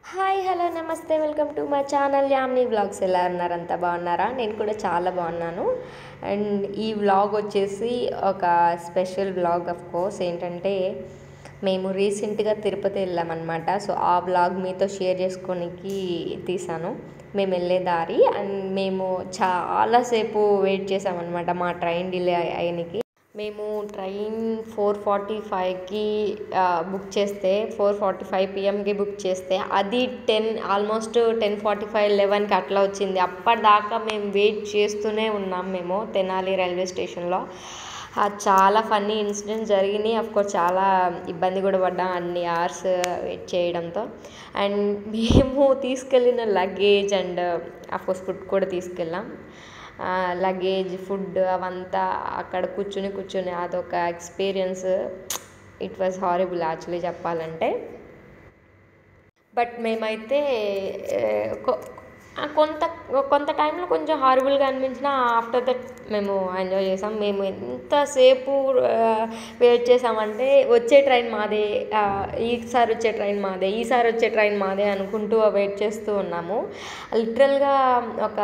hi hello నమస్తే welcome to my channel Yamini vlogs ఎలా ఉన్నారు అంతా బాగున్నారా నేను కూడా చాలా బాగున్నాను అండ్ ఈ వ్లాగ్ వచ్చేసి ఒక స్పెషల్ వ్లాగ్ ఆఫ్ కోర్స్ ఏంటంటే మేము రీసెంట్గా తిరుపతి వెళ్ళామన్నమాట సో ఆ వ్లాగ్ మీతో షేర్ చేసుకోనికి తీసాను మేము వెళ్ళే దారి అండ్ మేము చాలాసేపు వెయిట్ చేసామన్నమాట మా ట్రైన్ డిలే అయ్యనికి మేము ట్రైన్ ఫోర్ ఫార్టీ ఫైవ్కి బుక్ చేస్తే ఫోర్ ఫార్టీ ఫైవ్ పిఎంకి బుక్ చేస్తే అది ten almost ten forty five లెవెన్కి అట్లా వచ్చింది అప్పటిదాకా మేము వెయిట్ చేస్తూనే ఉన్నాం మేము తెనాలి రైల్వే స్టేషన్లో ఆ చాలా ఫన్నీ ఇన్సిడెంట్స్ జరిగినాయి అఫ్కోర్స్ చాలా ఇబ్బంది కూడా పడ్డాం అన్ని అవర్స్ వెయిట్ చేయడంతో అండ్ మేము తీసుకెళ్ళిన లగేజ్ అండ్ అఫ్కోర్స్ ఫుడ్ కూడా తీసుకెళ్ళాం లగేజ్ ఫుడ్ అవంతా అక్కడ కూర్చుని కూర్చుని అదొక experience it was horrible actually చెప్పాలంటే బట్ మేమైతే కొంత కొంత టైంలో కొంచెం హారబుల్గా అనిపించిన ఆఫ్టర్ దట్ మేము ఎంజాయ్ చేసాం మేము ఎంతసేపు వెయిట్ చేసామంటే వచ్చే ట్రైన్ మాదే ఈసారి వచ్చే ట్రైన్ మాదే ఈసారి వచ్చే ట్రైన్ మాదే అనుకుంటూ వెయిట్ చేస్తూ ఉన్నాము లిటరల్గా ఒక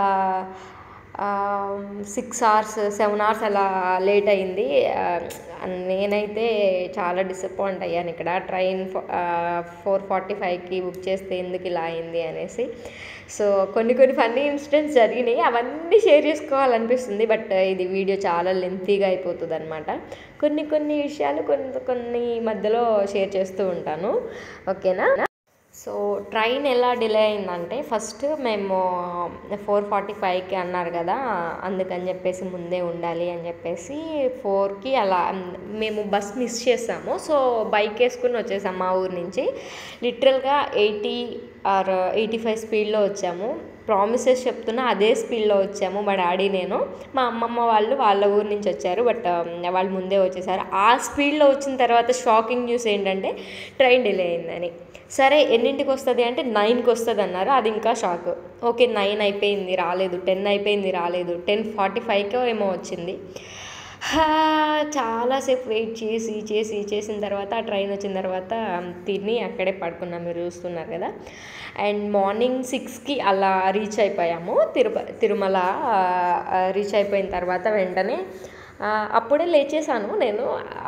సిక్స్ అవర్స్ సెవెన్ అవర్స్ అలా లేట్ అయింది నేనైతే చాలా డిసప్పాయింట్ అయ్యాను ఇక్కడ ట్రైన్ ఫోర్ ఫార్టీ ఫైవ్కి బుక్ చేస్తే ఎందుకు ఇలా అయింది అనేసి సో కొన్ని కొన్ని ఫన్నీ ఇన్సిడెంట్స్ జరిగినాయి అవన్నీ షేర్ చేసుకోవాలనిపిస్తుంది బట్ ఇది వీడియో చాలా లెంతీగా అయిపోతుంది అనమాట కొన్ని కొన్ని విషయాలు కొన్ని కొన్ని మధ్యలో షేర్ చేస్తూ ఉంటాను ఓకేనా సో ట్రైన్ ఎలా డిలే అయిందంటే ఫస్ట్ మేము ఫోర్ ఫార్టీ ఫైవ్కి అన్నారు కదా అందుకని చెప్పేసి ముందే ఉండాలి అని చెప్పేసి ఫోర్కి అలా మేము బస్ మిస్ చేసాము సో బైక్ వేసుకుని వచ్చేసాము మా ఊరు నుంచి లిటరల్గా ఎయిటీ ఆర్ ఎయిటీ ఫైవ్ స్పీడ్లో వచ్చాము ప్రామిసెస్ చెప్తున్నా అదే స్పీడ్లో వచ్చాము మా డాడీ నేను మా అమ్మమ్మ వాళ్ళు వాళ్ళ ఊరు నుంచి వచ్చారు బట్ వాళ్ళు ముందే వచ్చేసారు ఆ స్పీడ్లో వచ్చిన తర్వాత షాకింగ్ న్యూస్ ఏంటంటే ట్రైన్ డిలే అయిందని సరే ఎన్నింటికి వస్తుంది అంటే నైన్కి వస్తుంది అన్నారు అది ఇంకా షాక్ ఓకే నైన్ అయిపోయింది రాలేదు టెన్ అయిపోయింది రాలేదు టెన్ ఫార్టీ ఫైవ్కో ఏమో వచ్చింది చాలాసేపు వెయిట్ చేసి చేసి చేసిన తర్వాత ఆ ట్రైన్ వచ్చిన తర్వాత తిని అక్కడే పడుకున్నాం మీరు చూస్తున్నారు కదా అండ్ మార్నింగ్ సిక్స్కి అలా రీచ్ అయిపోయాము తిరుప తిరుమల రీచ్ అయిపోయిన తర్వాత వెంటనే అప్పుడే లేచేసాను నేను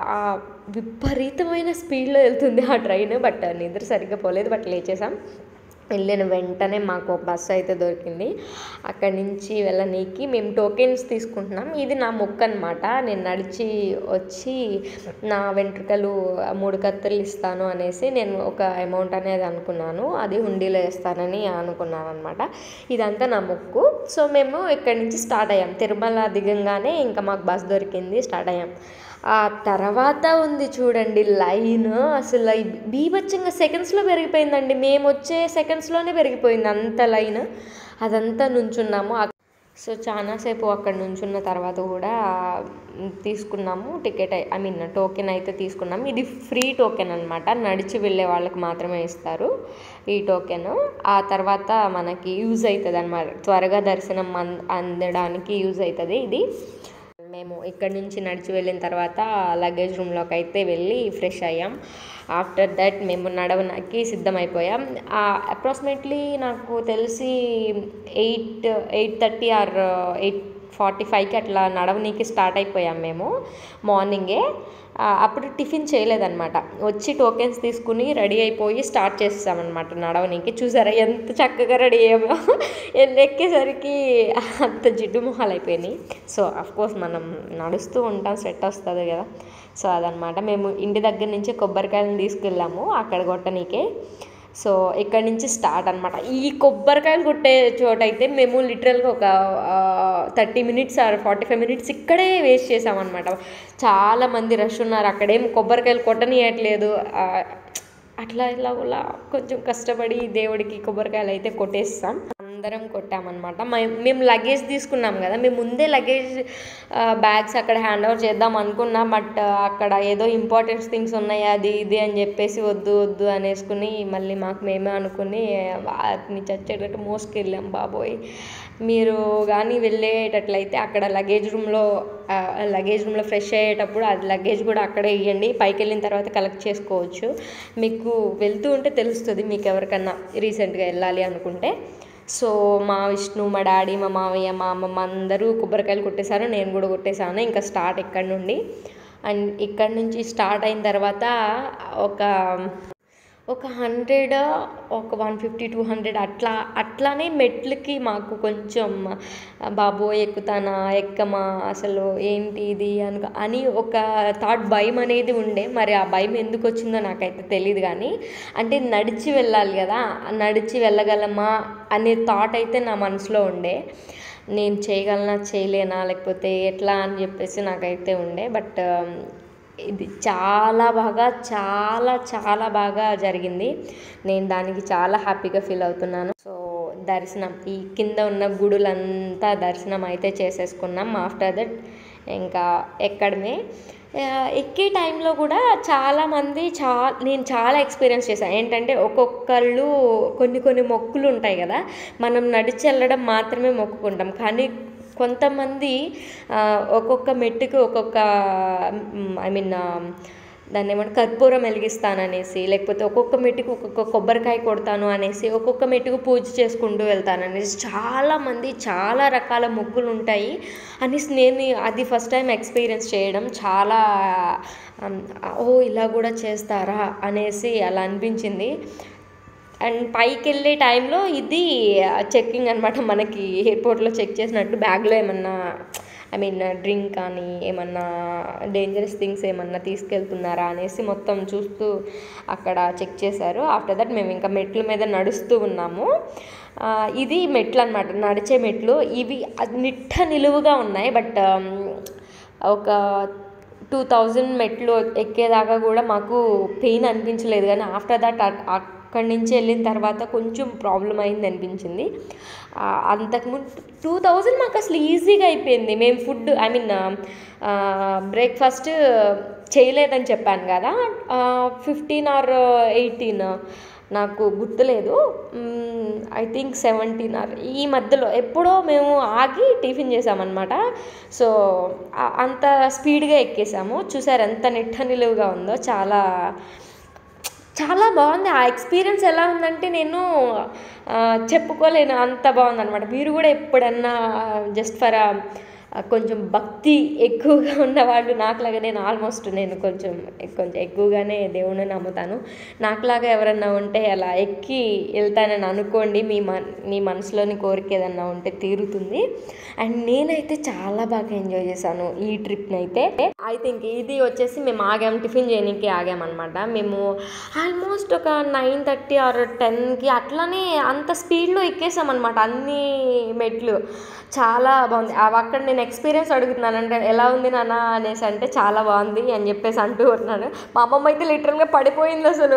విపరీతమైన స్పీడ్లో వెళ్తుంది ఆ ట్రైన్ బట్ నిద్ర సరిగ్గా పోలేదు బట్ లేచేసాం వెళ్ళిన వెంటనే మాకు బస్సు అయితే దొరికింది అక్కడి నుంచి వెళ్ళనీకి మేము టోకెన్స్ తీసుకుంటున్నాం ఇది నా మొక్క అనమాట నేను నడిచి వచ్చి నా వెంట్రుకలు మూడు కత్తెలు ఇస్తాను అనేసి నేను ఒక అమౌంట్ అనేది అనుకున్నాను అది హుండీలో వేస్తానని అనుకున్నాను అనమాట ఇదంతా నా మొక్కు సో మేము ఇక్కడి నుంచి స్టార్ట్ అయ్యాం తిరుమల దిగంగానే ఇంకా మాకు బస్ దొరికింది స్టార్ట్ అయ్యాం ఆ తర్వాత ఉంది చూడండి లైన్ అసలు బీభత్సంగా సెకండ్స్లో పెరిగిపోయిందండి మేము వచ్చే సెకండ్స్లోనే పెరిగిపోయింది అంత లైన్ అదంతా నుంచున్నాము సో చాలాసేపు అక్కడ నుంచున్న తర్వాత కూడా తీసుకున్నాము టికెట్ ఐ మీన్ టోకెన్ అయితే తీసుకున్నాము ఇది ఫ్రీ టోకెన్ అనమాట నడిచి వెళ్ళే వాళ్ళకి మాత్రమే ఇస్తారు ఈ టోకెన్ ఆ తర్వాత మనకి యూజ్ అవుతుంది అనమాట త్వరగా దర్శనం అందడానికి యూజ్ అవుతుంది ఇది మేము ఇక్కడి నుంచి నడిచి వెళ్ళిన తర్వాత లగేజ్ రూమ్లోకి అయితే వెళ్ళి ఫ్రెష్ అయ్యాం ఆఫ్టర్ దట్ మేము నడవడానికి సిద్ధమైపోయాం అప్రాక్సిమేట్లీ నాకు తెలిసి eight eight thirty or eight forty ఫైవ్కి అట్లా నడవనీకి స్టార్ట్ అయిపోయాం మేము మార్నింగే అప్పుడు టిఫిన్ చేయలేదన్నమాట వచ్చి టోకెన్స్ తీసుకుని రెడీ అయిపోయి స్టార్ట్ చేస్తామన్నమాట నడవనీకి చూసారా ఎంత చక్కగా రెడీ అయ్యామో ఎక్కేసరికి అంత జిడ్డు మొహాలు అయిపోయినాయి సో కోర్స్ మనం నడుస్తూ ఉంటాం సెట్ వస్తుంది కదా సో అదనమాట మేము ఇంటి దగ్గర నుంచి కొబ్బరికాయలను తీసుకెళ్ళాము అక్కడ కొట్టనీకే సో ఇక్కడి నుంచి స్టార్ట్ అనమాట ఈ కొబ్బరికాయలు కొట్టే చోట అయితే మేము లిటరల్గా ఒక thirty minutes or forty five minutes ఇక్కడే వేస్ట్ చేసామన్నమాట చాలామంది రష్ ఉన్నారు అక్కడేం కొబ్బరికాయలు కొట్టనీయట్లేదు అట్లా ఇలా ఇలా కొంచెం కష్టపడి దేవుడికి కొబ్బరికాయలు అయితే కొట్టేస్తాం అందరం కొట్టామన్నమాట మే- మేము లగేజ్ తీసుకున్నాం కదా మేము ముందే లగేజ్ బ్యాగ్స్ అక్కడ హ్యాండ్ ఓవర్ చేద్దాం అనుకున్నాం బట్ అక్కడ ఏదో ఇంపార్టెంట్ థింగ్స్ ఉన్నాయి అది ఇది అని చెప్పేసి వద్దు వద్దు అనేసుకుని మళ్ళీ మాకు మేమే అనుకుని వాటిని చచ్చేటట్టు మోసుకెళ్ళాం బాబోయ్ మీరు కానీ వెళ్ళేటట్లయితే అక్కడ లగేజ్ రూమ్లో లగేజ్ రూమ్లో ఫ్రెష్ అయ్యేటప్పుడు అది లగేజ్ కూడా అక్కడే ఇవ్వండి పైకి వెళ్ళిన తర్వాత కలెక్ట్ చేసుకోవచ్చు మీకు వెళ్తూ ఉంటే తెలుస్తుంది మీకు ఎవరికన్నా రీసెంట్గా వెళ్ళాలి అనుకుంటే సో మా విష్ణు మా డాడీ మా మామయ్య మా అమ్మమ్మ అందరూ కొబ్బరికాయలు కొట్టేశారు నేను కూడా కొట్టేశాను ఇంకా స్టార్ట్ ఇక్కడ నుండి అండ్ ఇక్కడ నుంచి స్టార్ట్ అయిన తర్వాత ఒక ఒక హండ్రెడ్ ఒక వన్ ఫిఫ్టీ టూ హండ్రెడ్ అట్లా అట్లానే మెట్లకి మాకు కొంచెం బాబో ఎక్కుతానా ఎక్కమా అసలు ఏంటి ఇది అనుక అని ఒక థాట్ భయం అనేది ఉండే మరి ఆ భయం ఎందుకు వచ్చిందో నాకైతే తెలియదు కానీ అంటే నడిచి వెళ్ళాలి కదా నడిచి వెళ్ళగలమా అనే థాట్ అయితే నా మనసులో ఉండే నేను చేయగలనా చేయలేనా లేకపోతే ఎట్లా అని చెప్పేసి నాకైతే ఉండే బట్ ఇది చాలా బాగా చాలా చాలా బాగా జరిగింది నేను దానికి చాలా హ్యాపీగా ఫీల్ అవుతున్నాను సో దర్శనం ఈ కింద ఉన్న గుడులంతా దర్శనం అయితే చేసేసుకున్నాం ఆఫ్టర్ దట్ ఇంకా ఎక్కడమే ఆ, ఎక్కే టైంలో కూడా చాలామంది చా నేను చాలా ఎక్స్పీరియన్స్ చేశాను ఏంటంటే ఒక్కొక్కళ్ళు కొన్ని కొన్ని మొక్కులు ఉంటాయి కదా మనం నడిచి వెళ్ళడం మాత్రమే మొక్కుకుంటాం కానీ కొంతమంది ఆ, ఒక్కొక్క మెట్టుకి ఒక్కొక్క ఐ మీన్ దాన్ని ఏమంటే కర్పూరం వెలిగిస్తాననేసి లేకపోతే ఒక్కొక్క మెట్టుకు ఒక్కొక్క కొబ్బరికాయ కొడతాను అనేసి ఒక్కొక్క మెట్టుకు పూజ చేసుకుంటూ వెళ్తాననేసి చాలామంది చాలా రకాల మొక్కులు ఉంటాయి అనేసి నేను అది ఫస్ట్ టైం ఎక్స్పీరియన్స్ చేయడం చాలా um, ఓ ఇలా కూడా చేస్తారా అనేసి అలా అనిపించింది అండ్ పైకి వెళ్ళే టైంలో ఇది చెక్కింగ్ అనమాట మనకి ఎయిర్పోర్ట్లో చెక్ చేసినట్టు బ్యాగ్లో ఏమన్నా ఐ మీన్ డ్రింక్ కానీ ఏమన్నా డేంజరస్ థింగ్స్ ఏమన్నా తీసుకెళ్తున్నారా అనేసి మొత్తం చూస్తూ అక్కడ చెక్ చేశారు ఆఫ్టర్ దట్ మేము ఇంకా మెట్ల మీద నడుస్తూ ఉన్నాము ఆ, ఇది మెట్లు అనమాట నడిచే మెట్లు ఇవి అది నిట్ట నిలువుగా ఉన్నాయి బట్ ఒక టూ థౌజండ్ మెట్లు ఎక్కేదాకా కూడా మాకు పెయిన్ అనిపించలేదు కానీ ఆఫ్టర్ దట్ అక్కడి నుంచి వెళ్ళిన తర్వాత కొంచెం ప్రాబ్లం అయింది అనిపించింది ఆ, అంతకుముందు టూ థౌజండ్ మాకు అసలు ఈజీగా అయిపోయింది మేము ఫుడ్ ఐ మీన్ బ్రేక్ఫాస్ట్ చేయలేదని చెప్పాను కదా ఫిఫ్టీన్ ఆర్ ఎయిటీన్ నాకు గుర్తులేదు ఐ థింక్ సెవెంటీన్ ఆర్ ఈ మధ్యలో ఎప్పుడో మేము ఆగి టిఫిన్ చేసామన్నమాట సో ఆ- అంత స్పీడ్గా ఎక్కేసాము చూసారు ఎంత నిట్ట నిలువుగా ఉందో చాలా చాలా బాగుంది ఆ ఎక్స్పీరియన్స్ ఎలా ఉందంటే నేను ఆ, చెప్పుకోలేను అంత బాగుందన్నమాట మీరు కూడా ఎప్పుడన్నా జస్ట్ ఫర్ కొంచెం భక్తి ఎక్కువగా ఉన్నవాళ్ళు నాకులాగా నేను ఆల్మోస్ట్ నేను కొంచెం కొంచెం ఎక్కువగానే దేవుణ్ణి నమ్ముతాను నాకులాగా ఎవరన్నా ఉంటే అలా ఎక్కి వెళ్తానని అనుకోండి మీ మన మీ మనసులోని కోరిక ఏదన్నా ఉంటే తీరుతుంది అండ్ నేనైతే చాలా బాగా ఎంజాయ్ చేశాను ఈ ట్రిప్ని అయితే ఐ థింక్ ఇది వచ్చేసి మేము ఆగాం టిఫిన్ చేయడానికి ఆగామన్నమాట మేము ఆల్మోస్ట్ ఒక నైన్ థర్టీ ఆర్ టెన్కి అట్లానే అంత స్పీడ్లో ఎక్కేసామన్నమాట అన్ని మెట్లు చాలా బాగుంది అవి అక్కడ నేను ఎక్స్పీరియన్స్ అడుగుతున్నాను అంటే ఎలా ఉంది నాన్న అనేసి అంటే చాలా బాగుంది అని చెప్పేసి అంటూ ఉన్నాను మా అమ్మమ్మ అయితే లిటరల్గా పడిపోయింది అసలు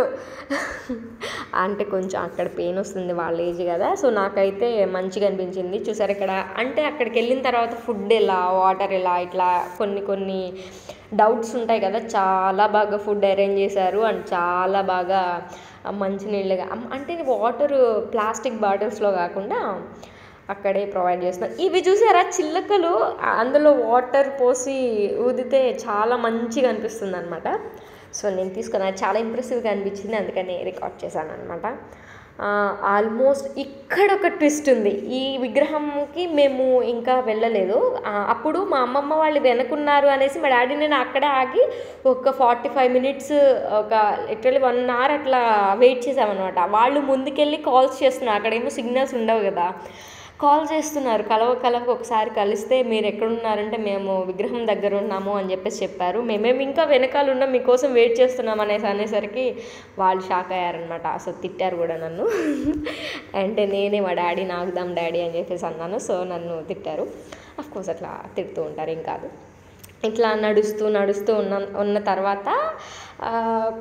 అంటే కొంచెం అక్కడ పెయిన్ వస్తుంది వాళ్ళ ఏజ్ కదా సో నాకైతే మంచిగా అనిపించింది చూసారు ఇక్కడ అంటే అక్కడికి వెళ్ళిన తర్వాత ఫుడ్ ఎలా వాటర్ ఎలా ఇట్లా కొన్ని కొన్ని డౌట్స్ ఉంటాయి కదా చాలా బాగా ఫుడ్ అరేంజ్ చేశారు అండ్ చాలా బాగా మంచినీళ్ళుగా అమ్- అంటే వాటర్ ప్లాస్టిక్ బాటిల్స్లో కాకుండా అక్కడే ప్రొవైడ్ చేస్తున్నారు ఇవి చూసారా చిల్లకలు అందులో వాటర్ పోసి ఊదితే చాలా మంచిగా అనిపిస్తుంది అనమాట సో నేను తీసుకున్నా చాలా ఇంప్రెసివ్గా అనిపించింది అందుకని రికార్డ్ చేశాను అనమాట ఆల్మోస్ట్ ఇక్కడ ఒక ట్విస్ట్ ఉంది ఈ విగ్రహంకి మేము ఇంకా వెళ్ళలేదు ఆ, అప్పుడు మా అమ్మమ్మ వాళ్ళు వెనుకున్నారు అనేసి మా డాడీ నేను అక్కడే ఆగి ఒక ఫార్టీ ఫైవ్ మినిట్స్ ఒక లిటరలీ వన్ అవర్ అట్లా వెయిట్ చేసామన్నమాట వాళ్ళు ముందుకెళ్ళి కాల్స్ చేస్తున్నారు అక్కడేమో సిగ్నల్స్ ఉండవు కదా కాల్ చేస్తున్నారు కలవ కలవకు ఒకసారి కలిస్తే మీరు ఎక్కడున్నారంటే మేము విగ్రహం దగ్గర ఉన్నాము అని చెప్పేసి చెప్పారు మేమేమి ఇంకా వెనకాల ఉన్నాం మీకోసం వెయిట్ చేస్తున్నాం అనేసి అనేసరికి వాళ్ళు షాక్ అయ్యారనమాట అసలు తిట్టారు కూడా నన్ను అంటే నేనే మా డాడీ నాకుదాం డాడీ అని చెప్పేసి అన్నాను సో నన్ను తిట్టారు అఫ్ కోర్స్ అట్లా తిడుతూ ఉంటారు ఏం కాదు ఇట్లా నడుస్తూ నడుస్తూ ఉన్న ఉన్న తర్వాత ఆ,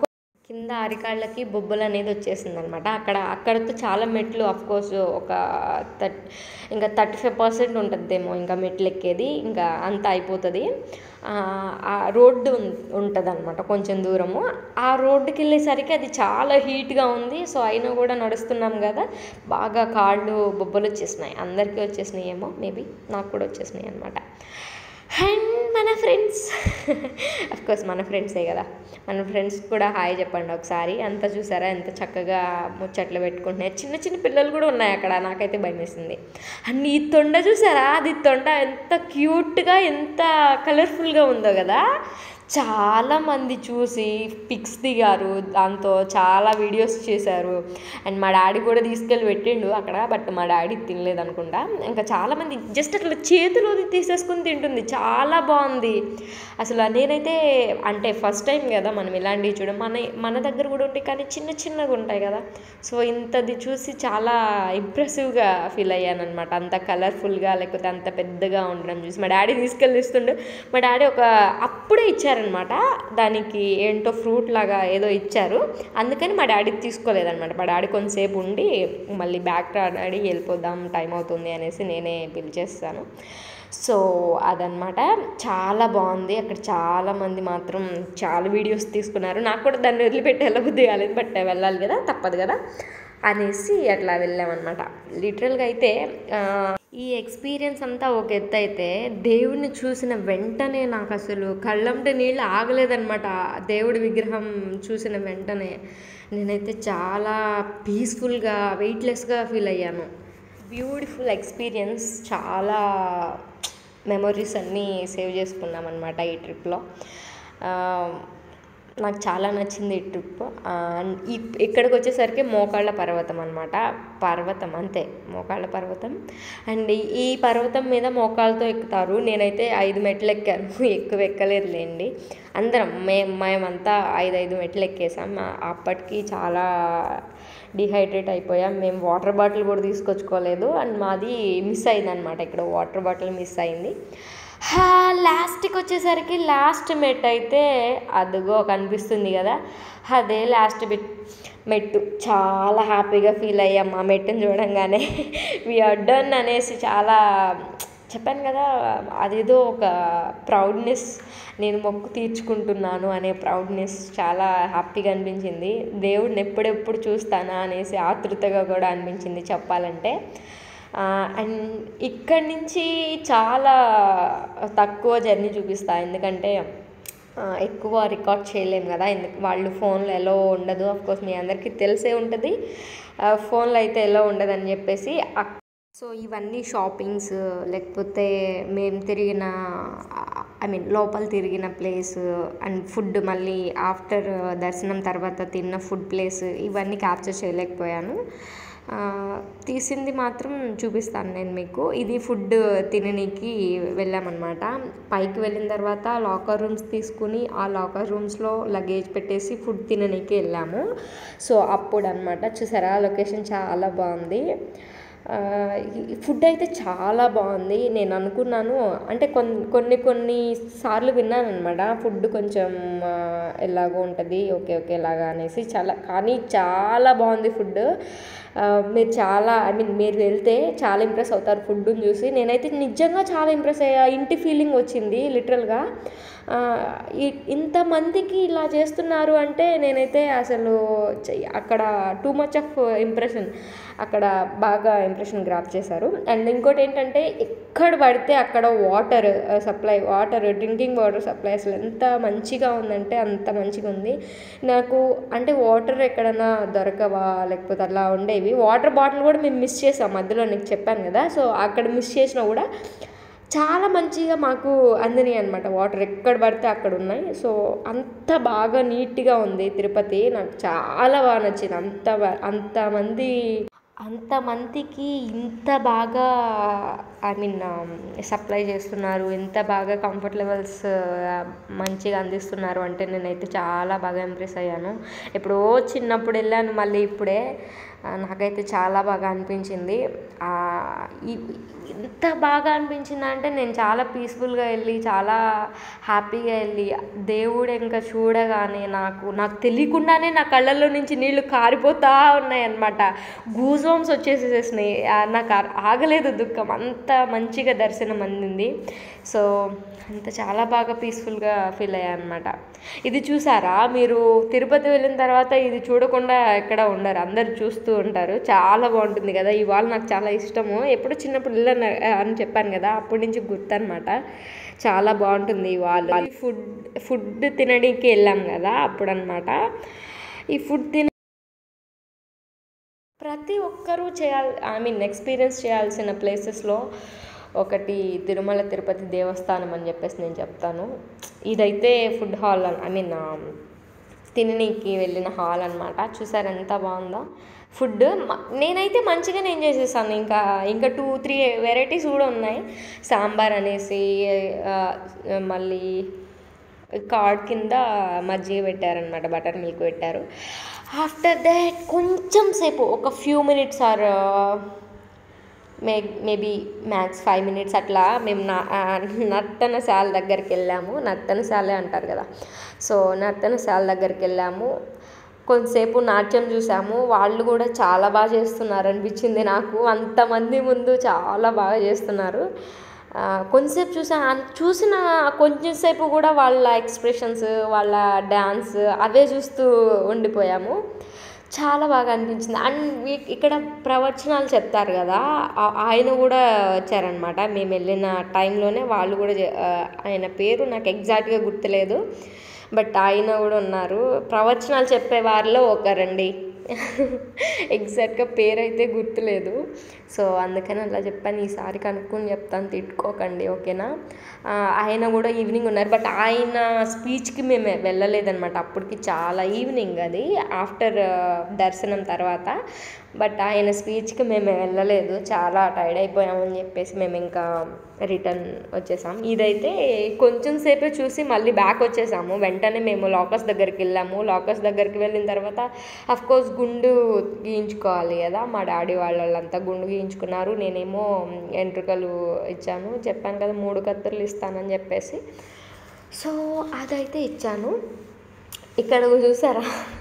కింద అరికాళ్ళకి బొబ్బలు అనేది వచ్చేసింది అనమాట అక్కడ అక్కడతో చాలా మెట్లు అఫ్ కోర్స్ ఒక థర్ట్ ఇంకా థర్టీ ఫైవ్ పర్సెంట్ ఉంటుందేమో ఇంకా మెట్లు ఎక్కేది ఇంకా అంత అయిపోతుంది ఆ, ఆ రోడ్డు ఉంటుంది అనమాట కొంచెం దూరము ఆ రోడ్డుకి వెళ్ళేసరికి అది చాలా హీట్గా ఉంది సో అయినా కూడా నడుస్తున్నాం కదా బాగా కాళ్ళు బొబ్బలు వచ్చేసినాయి అందరికీ వచ్చేసినాయి ఏమో మేబీ నాకు కూడా వచ్చేసినాయి అనమాట అండ్ మన ఫ్రెండ్స్ కోర్స్ మన ఫ్రెండ్సే కదా మన ఫ్రెండ్స్ కూడా హాయ్ చెప్పండి ఒకసారి అంతా చూసారా ఎంత చక్కగా ముచ్చట్లు పెట్టుకుంటున్నాయి చిన్న చిన్న పిల్లలు కూడా ఉన్నాయి అక్కడ నాకైతే భయం వేసింది అండ్ ఈ తొండ చూసారా అది తొండ ఎంత క్యూట్గా ఎంత కలర్ఫుల్గా ఉందో కదా చాలా మంది చూసి పిక్స్ దిగారు దాంతో చాలా వీడియోస్ చేశారు అండ్ మా డాడీ కూడా తీసుకెళ్ళి పెట్టిండు అక్కడ బట్ మా డాడీ తినలేదు అనుకుంటా ఇంకా చాలామంది జస్ట్ అట్లా చేతిలోది తీసేసుకుని తింటుంది చాలా బాగుంది అసలు నేనైతే అంటే ఫస్ట్ టైం కదా మనం ఇలాంటివి చూడం మన మన దగ్గర కూడా ఉంటాయి కానీ చిన్న చిన్నగా ఉంటాయి కదా సో ఇంతది చూసి చాలా ఇంప్రెసివ్గా ఫీల్ అయ్యాను అనమాట అంత కలర్ఫుల్గా లేకపోతే అంత పెద్దగా ఉండడం చూసి మా డాడీ తీసుకెళ్ళి ఇస్తుండే మా డాడీ ఒక అప్పుడే ఇచ్చారనమాట దానికి ఏంటో ఫ్రూట్ లాగా ఏదో ఇచ్చారు అందుకని మా డాడీ తీసుకోలేదన్నమాట మా డాడీ కొంతసేపు ఉండి మళ్ళీ బ్యాక్ డాడీ వెళ్ళిపోదాం టైం అవుతుంది అనేసి నేనే పిలిచేస్తాను సో అదనమాట చాలా బాగుంది అక్కడ చాలా మంది మాత్రం చాలా వీడియోస్ తీసుకున్నారు నాకు కూడా దాన్ని వదిలిపెట్టి వెళ్ళబుద్ధి కాలేదు బట్ వెళ్ళాలి కదా తప్పదు కదా అనేసి అట్లా వెళ్ళామన్నమాట లిటరల్గా అయితే ఆ, ఈ ఎక్స్పీరియన్స్ అంతా ఒక ఎత్తు అయితే దేవుడిని చూసిన వెంటనే నాకు అసలు కళ్ళంటే నీళ్ళు ఆగలేదన్నమాట దేవుడి విగ్రహం చూసిన వెంటనే నేనైతే చాలా పీస్ఫుల్గా వెయిట్లెస్గా ఫీల్ అయ్యాను బ్యూటిఫుల్ ఎక్స్పీరియన్స్ చాలా మెమొరీస్ అన్నీ సేవ్ చేసుకున్నాం అనమాట ఈ ట్రిప్లో నాకు చాలా నచ్చింది ఈ ట్రిప్ ఈ ఇక్కడికి వచ్చేసరికి మోకాళ్ళ పర్వతం అనమాట పర్వతం అంతే మోకాళ్ళ పర్వతం అండ్ ఈ పర్వతం మీద మోకాళ్ళతో ఎక్కుతారు నేనైతే ఐదు మెట్లు ఎక్కాను ఎక్కువ ఎక్కలేదులేండి అందరం మేము మేమంతా ఐదు ఐదు మెట్లు ఎక్కేసాం అప్పటికి చాలా డిహైడ్రేట్ అయిపోయాం మేము వాటర్ బాటిల్ కూడా తీసుకొచ్చుకోలేదు అండ్ మాది మిస్ అయింది అనమాట ఇక్కడ వాటర్ బాటిల్ మిస్ అయింది లాస్ట్కి వచ్చేసరికి లాస్ట్ మెట్ అయితే అదిగో కనిపిస్తుంది కదా అదే లాస్ట్ మెట్ మెట్టు చాలా హ్యాపీగా ఫీల్ అయ్యాం ఆ మెట్టుని చూడంగానే వీఆర్ డన్ అనేసి చాలా చెప్పాను కదా అదేదో ఒక ప్రౌడ్నెస్ నేను మొక్కు తీర్చుకుంటున్నాను అనే ప్రౌడ్నెస్ చాలా హ్యాపీగా అనిపించింది దేవుడిని ఎప్పుడెప్పుడు చూస్తానా అనేసి ఆతృతగా కూడా అనిపించింది చెప్పాలంటే అండ్ ఇక్కడి నుంచి చాలా తక్కువ జర్నీ చూపిస్తా ఎందుకంటే ఆ, ఎక్కువ రికార్డ్ చేయలేము కదా ఎందుకు వాళ్ళు ఫోన్లో ఎలా ఉండదు కోర్స్ మీ అందరికీ తెలిసే ఉంటుంది ఫోన్లో అయితే ఎలా ఉండదని చెప్పేసి అక్- సో ఇవన్నీ షాపింగ్స్ లేకపోతే మేము తిరిగిన ఐ మీన్ లోపల తిరిగిన ప్లేస్ అండ్ ఫుడ్ మళ్ళీ ఆఫ్టర్ దర్శనం తర్వాత తిన్న ఫుడ్ ప్లేస్ ఇవన్నీ క్యాప్చర్ చేయలేకపోయాను ఆ, తీసింది మాత్రం చూపిస్తాను నేను మీకు ఇది ఫుడ్ తిననీకి వెళ్ళామన్నమాట పైకి వెళ్ళిన తర్వాత లాకర్ రూమ్స్ తీసుకుని ఆ లాకర్ రూమ్స్లో లగేజ్ పెట్టేసి ఫుడ్ తిననీకి వెళ్ళాము సో అప్పుడు అనమాట చూసారా లొకేషన్ చాలా బాగుంది ఆ, ఈ ఫుడ్ అయితే చాలా బాగుంది నేను అనుకున్నాను అంటే కొన్ని కొన్ని కొన్ని సార్లు విన్నాను అనమాట ఫుడ్ కొంచెం ఆ, ఎలాగో ఉంటుంది ఓకే ఓకే ఇలాగా అనేసి చాలా కానీ చాలా బాగుంది ఫుడ్ మీరు చాలా ఐ మీన్ మీరు వెళ్తే చాలా ఇంప్రెస్ అవుతారు ఫుడ్ని చూసి నేనైతే నిజంగా చాలా ఇంప్రెస్ అయ్యా ఇంటి ఫీలింగ్ వచ్చింది లిటరల్గా ఇంతమందికి ఇలా చేస్తున్నారు అంటే నేనైతే అసలు చెయ్- అక్కడ టూ మచ్ ఆఫ్ ఇంప్రెషన్ అక్కడ బాగా ఇంప్రెషన్ గ్రాప్ చేశారు అండ్ ఇంకోటి ఏంటంటే ఎక్కడ పడితే అక్కడ water supply water drinking water supply అసలు ఎంత మంచిగా ఉందంటే అంత మంచిగా ఉంది నాకు అంటే వాటర్ ఎక్కడన్నా దొరకవా లేకపోతే అలా ఉండేవి వాటర్ బాటిల్ కూడా మేము మిస్ చేసాం మధ్యలో నీకు చెప్పాను కదా సో అక్కడ మిస్ చేసినా కూడా చాలా మంచిగా మాకు అందినాయి అనమాట వాటర్ ఎక్కడ పడితే అక్కడ ఉన్నాయి సో అంత బాగా నీట్గా ఉంది తిరుపతి నాకు చాలా బాగా నచ్చింది అంత బా- అంతమంది అంతమందికి ఇంత బాగా ఐ మీన్ సప్లై చేస్తున్నారు ఎంత బాగా కంఫర్ట్ లెవెల్స్ మంచిగా అందిస్తున్నారు అంటే నేనైతే చాలా బాగా ఇంప్రెస్ అయ్యాను ఎప్పుడో చిన్నప్పుడు వెళ్ళాను మళ్ళీ ఇప్పుడే ఆ, నాకైతే చాలా బాగా అనిపించింది ఆ, ఈ- ఎంత బాగా అనిపించింది అంటే నేను చాలా పీస్ఫుల్గా వెళ్ళి చాలా హ్యాపీగా వెళ్ళి దేవుడు ఇంకా చూడగానే నాకు నాకు తెలియకుండానే నా కళ్ళల్లో నుంచి నీళ్లు కారిపోతా ఉన్నాయి అనమాట గూజోమ్స్ వచ్చేసేసినాయి ఆ, నాకు ఆ- ఆగలేదు దుఃఖం అంత మంచిగా దర్శనం అందింది సో అంత చాలా బాగా పీస్ఫుల్గా ఫీల్ అయ్యా అనమాట ఇది చూసారా మీరు తిరుపతి వెళ్ళిన తర్వాత ఇది చూడకుండా ఎక్కడ ఉండరు అందరు చూస్తూ ఉంటారు చాలా బాగుంటుంది కదా ఈ వాల్ నాకు చాలా ఇష్టము ఎప్పుడు చిన్నప్పుడు వెళ్ళాను అని చెప్పాను కదా అప్పటి నుంచి గుర్తనమాట చాలా బాగుంటుంది ఈ వాల్ ఫుడ్ ఫుడ్ తినడానికి వెళ్ళాం కదా అప్పుడు అనమాట ఈ ఫుడ్ తిన ప్రతి ఒక్కరూ చేయాలి ఐ మీన్ ఎక్స్పీరియన్స్ చేయాల్సిన ప్లేసెస్లో ఒకటి తిరుమల తిరుపతి దేవస్థానం అని చెప్పేసి నేను చెప్తాను ఇదైతే ఫుడ్ హాల్ ఐ మీన్ తిననీకి వెళ్ళిన హాల్ అనమాట చూసారు ఎంత బాగుందో ఫుడ్ నేనైతే మంచిగానే ఎంజాయ్ చేశాను ఇంకా ఇంకా టూ త్రీ వెరైటీస్ కూడా ఉన్నాయి సాంబార్ అనేసి ఆ, మళ్ళీ కార్డ్ కింద మజ్జిగ పెట్టారనమాట బటర్ మిల్క్ పెట్టారు ఆఫ్టర్ దాట్ కొంచెం సేపు ఒక few minutes or may maybe max five minutes అట్లా మేము నా ఆ, నర్తనశాల దగ్గరికి వెళ్ళాము నర్తనశాలే అంటారు కదా సో నర్తనశాల దగ్గరికి వెళ్ళాము కొంతసేపు నాట్యం చూసాము వాళ్ళు కూడా చాలా బాగా చేస్తున్నారు అనిపించింది నాకు అంతమంది ముందు చాలా బాగా చేస్తున్నారు ఆ, కొంతసేపు చూసా అన్- చూసిన కొంచెం సేపు కూడా వాళ్ళ ఎక్స్ప్రెషన్స్ వాళ్ళ డ్యాన్స్ అవే చూస్తూ ఉండిపోయాము చాలా బాగా అనిపించింది అండ్ వీ- ఇక్కడ ప్రవచనాలు చెప్తారు కదా ఆ- ఆయన కూడా వచ్చారనమాట మేము వెళ్ళిన టైంలోనే వాళ్ళు కూడా చే- ఆ, ఆయన పేరు నాకు ఎగ్జాక్ట్గా గుర్తులేదు బట్ ఆయన కూడా ఉన్నారు ప్రవచనాలు చెప్పే వారిలో ఒకరండి ఎగ్జాక్ట్గా పేరు అయితే గుర్తులేదు సో అందుకని అలా చెప్పాను ఈసారి కనుక్కొని చెప్తాను తిట్టుకోకండి ఓకేనా ఆ, ఆయన కూడా ఈవినింగ్ ఉన్నారు బట్ ఆయన స్పీచ్కి మేము వెళ్ళలేదన్నమాట అప్పటికి చాలా ఈవినింగ్ అది ఆఫ్టర్ దర్శనం తర్వాత బట్ ఆయన స్పీచ్కి మేము వెళ్ళలేదు చాలా టైర్డ్ అయిపోయామని చెప్పేసి మేము ఇంకా రిటర్న్ వచ్చేసాం ఇదైతే కొంచెం సేపే చూసి మళ్ళీ బ్యాక్ వచ్చేసాము వెంటనే మేము లాకర్స్ దగ్గరికి వెళ్ళాము లాకర్స్ దగ్గరికి వెళ్ళిన తర్వాత అఫ్ కోర్స్ గుండు గీయించుకోవాలి కదా మా డాడీ వాళ్ళంతా గుండు గీయించుకున్నారు నేనేమో ఎంట్రుకలు ఇచ్చాను చెప్పాను కదా మూడు కత్తులు ఇస్తానని చెప్పేసి సో అదైతే ఇచ్చాను ఇక్కడ చూసారా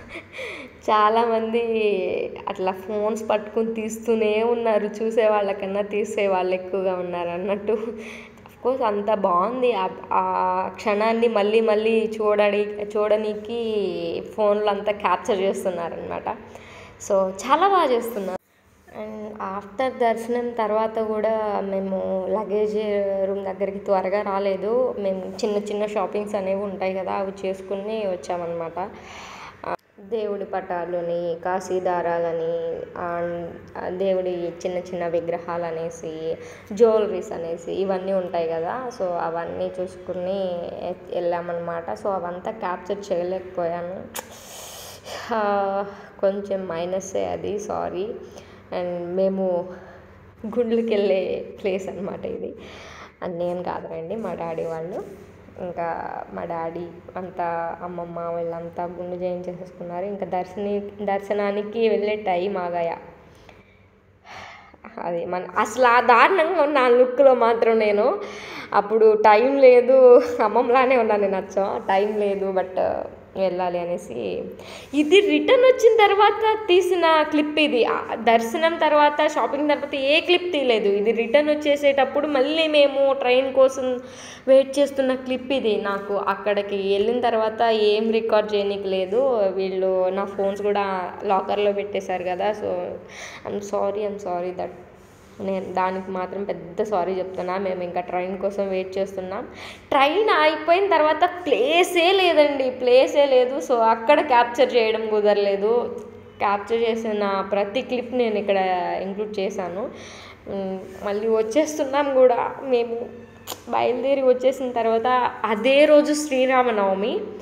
చాలామంది అట్లా ఫోన్స్ పట్టుకుని తీస్తూనే ఉన్నారు చూసే వాళ్ళకన్నా తీసే వాళ్ళు ఎక్కువగా ఉన్నారు అన్నట్టు కోర్స్ అంత బాగుంది ఆ- ఆ క్షణాన్ని మళ్ళీ మళ్ళీ చూడడి చూడడానికి ఫోన్లో అంతా క్యాప్చర్ చేస్తున్నారనమాట సో చాలా బాగా చేస్తున్నారు అండ్ ఆఫ్టర్ దర్శనం తర్వాత కూడా మేము లగేజ్ రూమ్ దగ్గరికి త్వరగా రాలేదు మేము చిన్న చిన్న షాపింగ్స్ అనేవి ఉంటాయి కదా అవి చేసుకుని వచ్చామన్నమాట ఆ, దేవుడి పటాలని కాశీ దారాలని అండ్ దేవుడి చిన్న చిన్న విగ్రహాలు అనేసి జ్యువెలరీస్ అనేసి ఇవన్నీ ఉంటాయి కదా సో అవన్నీ చూసుకుని వెళ్ళామన్నమాట సో అవంతా క్యాప్చర్ చేయలేకపోయాను ఆ, కొంచెం మైనసే అది సారీ అండ్ మేము గుండ్లకి వెళ్ళే ప్లేస్ అనమాట ఇది అని నేను కాదురండి మా డాడీ వాళ్ళు ఇంకా మా డాడీ అంతా అమ్మమ్మ వీళ్ళంతా గుండు చేయించేసేసుకున్నారు ఇంకా దర్శని దర్శనానికి వెళ్ళే టైం ఆగాయ అది మన అసలు ఆ దారుణంగా ఉన్న ఆ లుక్లో మాత్రం నేను అప్పుడు టైం లేదు అమ్మమ్మలానే ఉన్నాను నేను అచ్చం టైం లేదు బట్ వెళ్ళాలి అనేసి ఇది రిటర్న్ వచ్చిన తర్వాత తీసిన క్లిప్ ఇది ఆ దర్శనం తర్వాత షాపింగ్ తర్వాత ఏ క్లిప్ తీయలేదు ఇది రిటర్న్ వచ్చేసేటప్పుడు మళ్ళీ మేము ట్రైన్ కోసం వెయిట్ చేస్తున్న క్లిప్ ఇది నాకు అక్కడికి వెళ్ళిన తర్వాత ఏం రికార్డ్ చేయనీకి లేదు వీళ్ళు నా ఫోన్స్ కూడా లాకర్లో పెట్టేశారు కదా so I'm sorry I'm sorry that నేను దానికి మాత్రం పెద్ద సారీ చెప్తున్నా మేము ఇంకా ట్రైన్ కోసం వెయిట్ చేస్తున్నాం ట్రైన్ అయిపోయిన తర్వాత ప్లేసే లేదండి ప్లేసే లేదు సో అక్కడ క్యాప్చర్ చేయడం కుదరలేదు క్యాప్చర్ చేసిన ప్రతి క్లిప్ నేను ఇక్కడ ఇంక్లూడ్ చేశాను ఉమ్, మళ్ళీ వచ్చేస్తున్నాం కూడా మేము బయలుదేరి వచ్చేసిన తర్వాత అదే రోజు శ్రీరామనవమి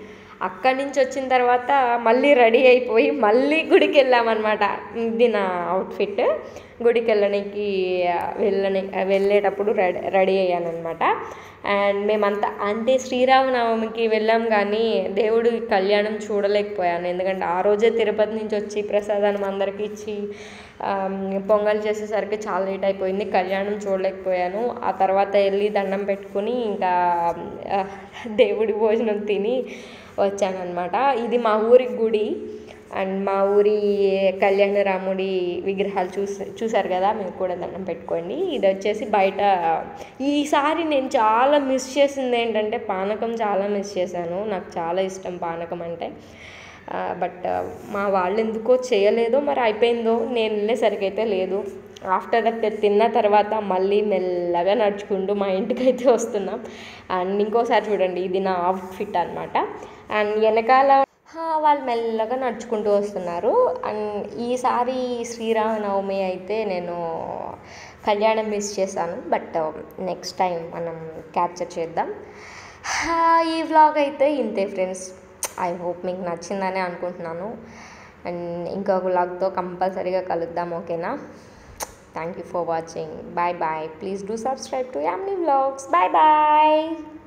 అక్కడి నుంచి వచ్చిన తర్వాత మళ్ళీ రెడీ అయిపోయి మళ్ళీ గుడికి వెళ్ళామన్నమాట ఇది నా అవుట్ఫిట్ గుడికి వెళ్ళడానికి వెళ్ళని వెళ్ళేటప్పుడు రెడీ రెడీ అయ్యానమాట అండ్ మేమంతా అంటే శ్రీరామనవమికి వెళ్ళాం కానీ దేవుడి కళ్యాణం చూడలేకపోయాను ఎందుకంటే ఆ రోజే తిరుపతి నుంచి వచ్చి ప్రసాదాన్ని అందరికీ ఇచ్చి ఆమ్, పొంగల్ చేసేసరికి చాలా లేట్ అయిపోయింది కళ్యాణం చూడలేకపోయాను ఆ తర్వాత వెళ్ళి దండం పెట్టుకుని ఇంకా ఆ, దేవుడి భోజనం తిని వచ్చానన్నమాట ఇది మా ఊరి గుడి అండ్ మా ఊరి కళ్యాణ రాముడి విగ్రహాలు చూసి చూసారు కదా మీరు కూడా దండం పెట్టుకోండి ఇది వచ్చేసి బయట ఈసారి నేను చాలా మిస్ చేసింది ఏంటంటే పానకం చాలా మిస్ చేశాను నాకు చాలా ఇష్టం పానకం అంటే బట్ మా వాళ్ళు ఎందుకో చేయలేదో మరి అయిపోయిందో నేను వెళ్ళేసరికి అయితే లేదు ఆఫ్టర్ దట్ తిన్న తర్వాత మళ్ళీ మెల్లగా నడుచుకుంటూ మా ఇంటికి అయితే వస్తున్నాం అండ్ ఇంకోసారి చూడండి ఇది నా అవుట్ఫిట్ అనమాట అండ్ వెనకాల ఆ, వాళ్ళు మెల్లగా నడుచుకుంటూ వస్తున్నారు అండ్ ఈసారి శ్రీరామనవమి అయితే నేను కళ్యాణం మిస్ చేశాను బట్ నెక్స్ట్ టైం మనం క్యాప్చర్ చేద్దాం ఆ, ఈ వ్లాగ్ అయితే ఇంతే ఫ్రెండ్స్ ఐ హోప్ మీకు నచ్చిందని అనుకుంటున్నాను అండ్ ఇంకొక వ్లాగ్తో కంపల్సరీగా కలుద్దాం ఓకేనా thank you for watching bye bye please do subscribe to Yamini vlogs bye bye